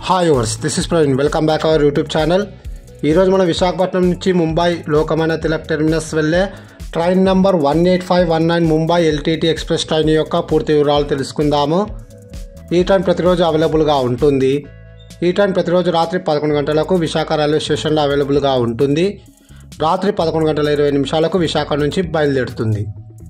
hi వర్స్ this is Praveen welcome back our YouTube channel ఈరోజు మనం విశాఖపట్నం నుంచి ముంబై లోకమాన్య తిలక్ టెర్మినస్ వెళ్ళే train number one eight five one nine Mumbai LTT express train యొక్క పూర్తి వివరాలు తెలుసుకుందాము ఈ ట్రైన్ ప్రతిరోజు అవైలబుల్గా ఉంటుంది ఈ ట్రైన్ ప్రతిరోజు రాత్రి పదకొండు గంటలకు విశాఖ రైల్వే స్టేషన్లో అవైలబుల్గా ఉంటుంది రాత్రి పదకొండు గంటల ఇరవై నిమిషాలకు విశాఖ నుంచి బయలుదేరుతుంది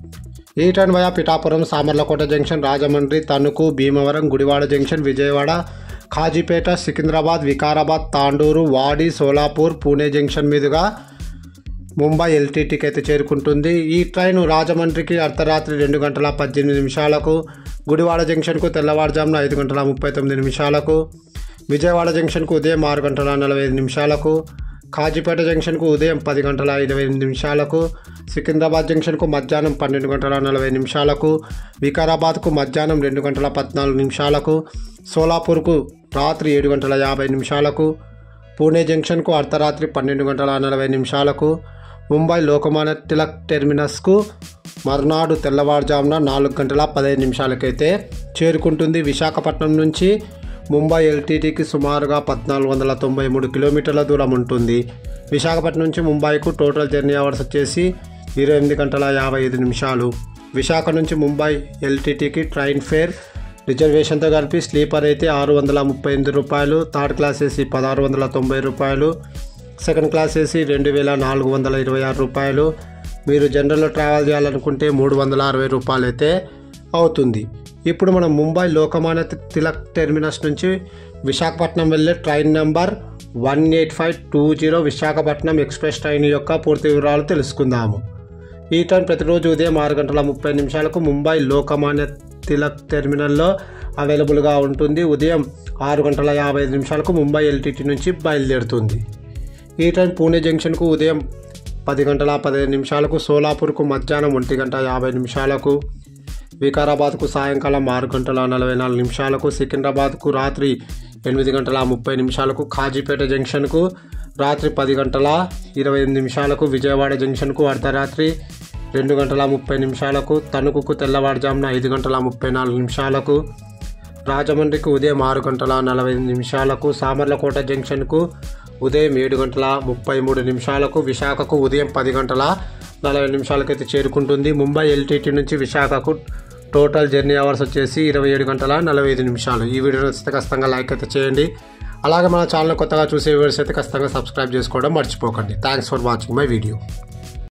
ఈ train via Pithapuram Samalkot junction Rajahmundry Tanuku Bhimavaram Gudivada junction Vijayawada Kazipet Secunderabad Vikarabad Tandur Wadi Solapur Pune junction మీదుగా ముంబై ఎల్టీటీకి అయితే చేరుకుంటుంది ఈ ట్రైన్ రాజమండ్రికి అర్ధరాత్రి రెండు గంటల పద్దెనిమిది నిమిషాలకు గుడివాడ జంక్షన్కు తెల్లవారుజామున ఐదు గంటల ముప్పై తొమ్మిది నిమిషాలకు విజయవాడ జంక్షన్కు ఉదయం ఆరు గంటల నలభై ఐదు నిమిషాలకు కాజీపేట జంక్షన్కు ఉదయం పది గంటల ఇరవై ఎనిమిది నిమిషాలకు సికింద్రాబాద్ జంక్షన్కు మధ్యాహ్నం పన్నెండు గంటల నలభై నిమిషాలకు వికారాబాద్కు మధ్యాహ్నం రెండు గంటల పద్నాలుగు నిమిషాలకు సోలాపూర్కు రాత్రి ఏడు గంటల యాభై నిమిషాలకు పూణే జంక్షన్కు అర్ధరాత్రి పన్నెండు గంటల నలభై నిమిషాలకు ముంబై లోకమాన్య తిలక్ టెర్మినస్కు మర్నాడు తెల్లవారుజామున నాలుగు గంటల పదహైదు నిమిషాలకైతే చేరుకుంటుంది విశాఖపట్నం నుంచి ముంబై ఎల్టీటీకి సుమారుగా పద్నాలుగు వందల తొంభై మూడు కిలోమీటర్ల దూరం ఉంటుంది విశాఖపట్నం నుంచి ముంబైకు టోటల్ జర్నీ అవర్స్ వచ్చేసి ఇరవై ఎనిమిది గంటల యాభై ఐదు నిమిషాలు విశాఖ నుంచి ముంబై ఎల్టీటీకి ట్రైన్ ఫేర్ రిజర్వేషన్తో కలిపి స్లీపర్ అయితే ఆరు వందల ముప్పై ఎనిమిది రూపాయలు థర్డ్ క్లాస్ ఏసీ పదహారు వందల తొంభై రూపాయలు సెకండ్ క్లాస్ ఏసీ రెండు వేల నాలుగు వందల ఇరవై ఆరు రూపాయలు మీరు జనరల్లో ట్రావెల్ చేయాలనుకుంటే మూడు వందల అరవై రూపాయలు అయితే అవుతుంది ఇప్పుడు మనం ముంబై లోకమాన్య తి- తిలక్ టెర్మినస్ నుంచి విశాఖపట్నం వెళ్ళే train number one eight five two zero Visakhapatnam express train యొక్క పూర్తి వివరాలు తెలుసుకుందాము ఈ ట్రైన్ ప్రతిరోజు ఉదయం ఆరు గంటల ముప్పై నిమిషాలకు ముంబై లోకమాన్య తిలక్ టెర్మినల్లో అవైలబుల్గా ఉంటుంది ఉదయం ఆరు గంటల యాభై ఐదు నిమిషాలకు ముంబై ఎల్టీటీ నుంచి బయలుదేరుతుంది ఈ ట్రైన్ పూణే జంక్షన్కు ఉదయం పది గంటల పదిహేను నిమిషాలకు సోలాపూర్కు మధ్యాహ్నం ఒంటి గంట యాభై నిమిషాలకు వికారాబాద్కు సాయంకాలం ఆరు గంటల నలభై నాలుగు నిమిషాలకు సికింద్రాబాద్కు రాత్రి ఎనిమిది గంటల ముప్పై నిమిషాలకు కాజీపేట జంక్షన్కు రాత్రి పది గంటల ఇరవై ఎనిమిది నిమిషాలకు విజయవాడ జంక్షన్కు అర్ధరాత్రి రెండు గంటల ముప్పై నిమిషాలకు తణుకుకు తెల్లవారుజామున ఐదు గంటల ముప్పై నాలుగు నిమిషాలకు రాజమండ్రికి ఉదయం ఆరు గంటల నలభై ఎనిమిది నిమిషాలకు సామర్లకోట జంక్షన్కు ఉదయం ఏడు గంటల ముప్పై మూడు నిమిషాలకు విశాఖకు ఉదయం పది గంటల నలభై నిమిషాలకైతే చేరుకుంటుంది ముంబై ఎల్టీటీ నుంచి విశాఖకు టోటల్ జర్నీ అవర్స్ వచ్చేసి ఇరవై ఏడు గంటల నలభై ఐదు నిమిషాలు ఈ వీడియో నచ్చితే ఖచ్చితంగా లైక్ అయితే చేయండి అలాగే మన ఛానల్ కొత్తగా చూసే వ్యూవర్స్ అయితే ఖచ్చితంగా సబ్స్క్రైబ్ చేసుకోవడం మర్చిపోకండి thanks for watching my video